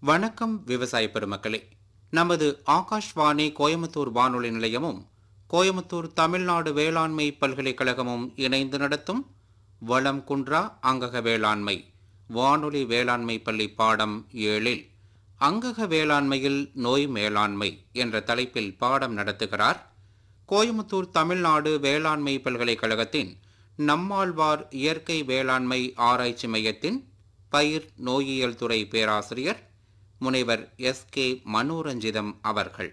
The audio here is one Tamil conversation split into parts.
வணக்கம் விவசாய பெருமக்களே நமது ஆகாஷ்வாணி கோயம்புத்தூர் வானொலி நிலையமும் கோயம்புத்தூர் தமிழ்நாடு வேளாண்மை பல்கலைக்கழகமும் இணைந்து நடத்தும் வளம் குன்றா அங்கக வேளாண்மை வானொலி வேளாண்மை பள்ளி பாடம் ஏழில் அங்கக வேளாண்மையில் நோய் மேலாண்மை என்ற தலைப்பில் பாடம் நடத்துகிறார் கோயம்புத்தூர் தமிழ்நாடு வேளாண்மை பல்கலைக்கழகத்தின் நம்மாழ்வார் இயற்கை வேளாண்மை ஆராய்ச்சி மையத்தின் பயிர் நோயியல் துறை பேராசிரியர் முனைவர் எஸ் கே மனோரஞ்சிதம் அவர்கள்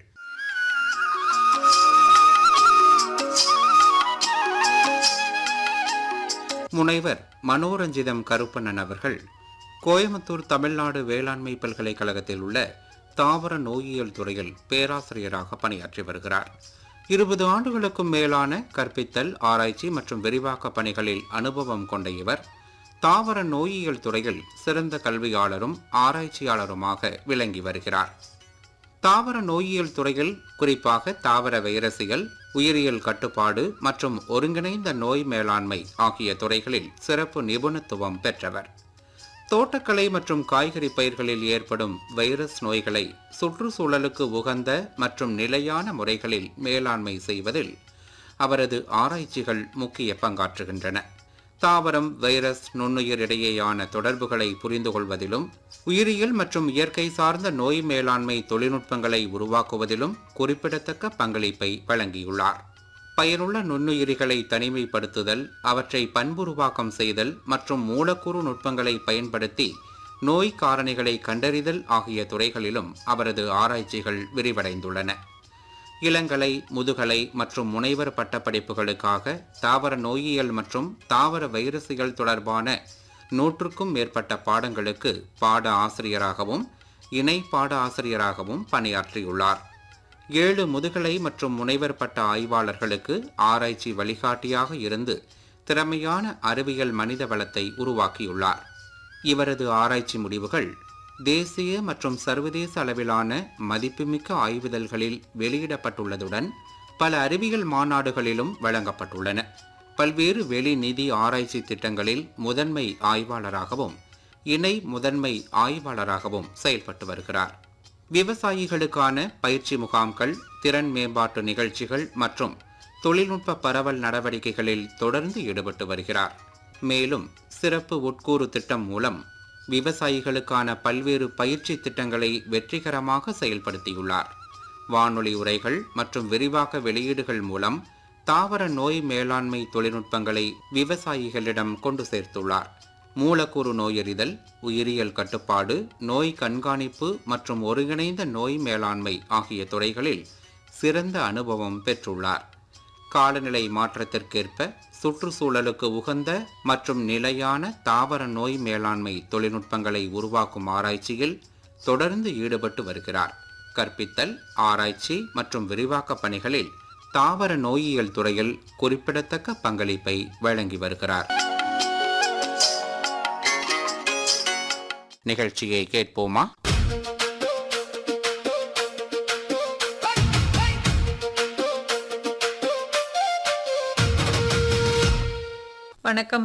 முனைவர் மனோரஞ்சிதம் கருப்பண்ணன் அவர்கள் கோயம்புத்தூர் தமிழ்நாடு வேளாண்மை பல்கலைக்கழகத்தில் உள்ள தாவர நோயியல் துறையில் பேராசிரியராக பணியாற்றி வருகிறார் இருபது ஆண்டுகளுக்கும் மேலான கற்பித்தல் ஆராய்ச்சி மற்றும் விரிவாக்க பணிகளில் அனுபவம் கொண்ட இவர் தாவர நோயியல் துறையில் சிறந்த கல்வியாளரும் ஆராய்ச்சியாளருமாக விளங்கி வருகிறார் தாவர நோயியல் துறையில் குறிப்பாக தாவர வைரசியல் உயிரியல் கட்டுப்பாடு மற்றும் ஒருங்கிணைந்த நோய் மேலாண்மை ஆகிய துறைகளில் சிறப்பு நிபுணத்துவம் பெற்றவர் தோட்டக்கலை மற்றும் காய்கறி பயிர்களில் ஏற்படும் வைரஸ் நோய்களை சுற்றுச்சூழலுக்கு உகந்த மற்றும் நிலையான முறைகளில் மேலாண்மை செய்வதில் அவரது ஆராய்ச்சிகள் முக்கிய பங்காற்றுகின்றன தாவரம் வைரஸ் நுண்ணுயிர் இடையேயான தொடர்புகளை புரிந்து கொள்வதிலும் உயிரியல் மற்றும் இயற்கை சார்ந்த நோய் மேலாண்மை தொழில்நுட்பங்களை உருவாக்குவதிலும் குறிப்பிடத்தக்க பங்களிப்பை வழங்கியுள்ளார் பயனுள்ள நுண்ணுயிரிகளை தனிமைப்படுத்துதல் அவற்றை பண்புருவாக்கம் செய்தல் மற்றும் மூலக்கூறு நுட்பங்களை பயன்படுத்தி நோய் காரணிகளை கண்டறிதல் ஆகிய துறைகளிலும் அவரது ஆராய்ச்சிகள் விரிவடைந்துள்ளன இளங்கலை முதுகலை மற்றும் முனைவர் பட்டப்படிப்புகளுக்காக தாவர நோயியல் மற்றும் தாவர வைரசியல் தொடர்பான நூற்றுக்கும் மேற்பட்ட பாடங்களுக்கு பாட ஆசிரியராகவும் இணை பாட ஆசிரியராகவும் பணியாற்றியுள்ளார் ஏழு முதுகலை மற்றும் முனைவர் பட்ட ஆய்வாளர்களுக்கு ஆராய்ச்சி வழிகாட்டியாக இருந்து திறமையான அறிவியல் மனித வளத்தை உருவாக்கியுள்ளார் இவரது ஆராய்ச்சி முடிவுகள் தேசிய மற்றும் சர்வதேச அளவிலான மதிப்புமிக்க ஆய்வுதல்களில் வெளியிடப்பட்டுள்ளதுடன் பல அறிவியல் மாநாடுகளிலும் வழங்கப்பட்டுள்ளன பல்வேறு வெளி நிதி ஆராய்ச்சி திட்டங்களில் முதன்மை ஆய்வாளராகவும் இணை முதன்மை ஆய்வாளராகவும் செயல்பட்டு வருகிறார் விவசாயிகளுக்கான பயிற்சி முகாம்கள் திறன் மேம்பாட்டு நிகழ்ச்சிகள் மற்றும் தொழில்நுட்ப பரவல் நடவடிக்கைகளில் தொடர்ந்து ஈடுபட்டு வருகிறார் மேலும் சிறப்பு உட்கூறு திட்டம் மூலம் விவசாயிகளுக்கான பல்வேறு பயிற்சி திட்டங்களை வெற்றிகரமாக செயல்படுத்தியுள்ளார் வானொலி உரைகள் மற்றும் விரிவாக்க வெளியீடுகள் மூலம் தாவர நோய் மேலாண்மை தொழில்நுட்பங்களை விவசாயிகளிடம் கொண்டு சேர்த்துள்ளார் மூலக்கூறு நோயறிதல் உயிரியல் கட்டுப்பாடு நோய் கண்காணிப்பு மற்றும் ஒருங்கிணைந்த நோய் மேலாண்மை ஆகிய துறைகளில் சிறந்த அனுபவம் பெற்றுள்ளார் காலநிலை மாற்றத்திற்கேற்ப சுற்றுச்சூழலுக்கு உகந்த மற்றும் நிலையான தாவர நோய் மேலாண்மை தொழில்நுட்பங்களை உருவாக்கும் ஆராய்ச்சியில் தொடர்ந்து ஈடுபட்டு வருகிறார் கற்பித்தல் ஆராய்ச்சி மற்றும் விரிவாக்க பணிகளில் தாவர நோயியல் துறையில் குறிப்பிடத்தக்க பங்களிப்பை வழங்கி வருகிறார் நிகழ்ச்சியை கேட்போமா வணக்கம்